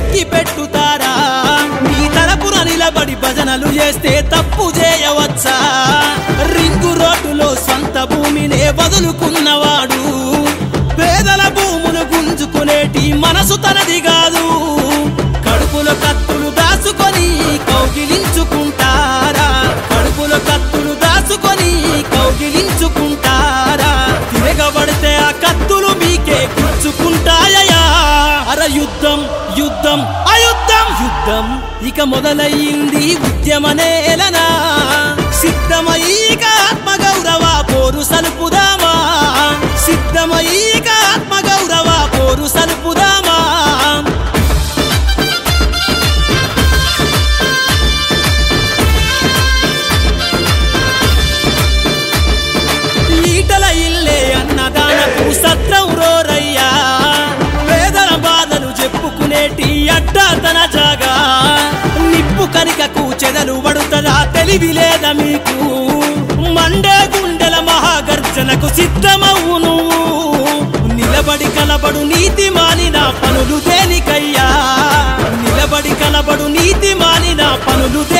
తొక్కి పెట్టుతారా మీ తరపున నిలబడి భజనలు చేస్తే తప్పు చేయవచ్చా రింగు రోడ్డులో సొంత భూమినే వదులుకున్నవాడు పేదల భూములు గుంజుకునేటి మనసు తనది కాదు కడుపులో కత్తులు దాచుకొని కౌగిలించుకుంటారా కడుపులో కత్తులు దాచుకొని కౌగిలించుకుంటారా తిరగబడితే ఆ కత్తులు మీకే గుచ్చుకుంటాయా అర యుద్ధం యుద్ధం అయుద్ధం యుద్ధం ఇక మొదలయ్యింది ఉద్యమనేలనా సిద్ధమయ్యిక ఆత్మగౌరవ పోరు సలుపుదామా సిద్ధమయ్యిక ఆత్మగౌరవ పోరు సలుపుదామా ఈటల ఇల్లే అన్నదానపు సత్రం రోరయ్యా పేదల బాధలు చెప్పుకునేటి అడ్డా తన జాగా నిప్పు కనికకు చెదలు పడుతుందా తెలివి లేదా మీకు మండే గుండెల మహాగర్జనకు సిద్ధమవు నువ్వు నిలబడి కలబడు నీతి మానిన పనులు దేనికయ్యా నిలబడి కలబడు నీతి మానిన పనులు దేనికయ్యా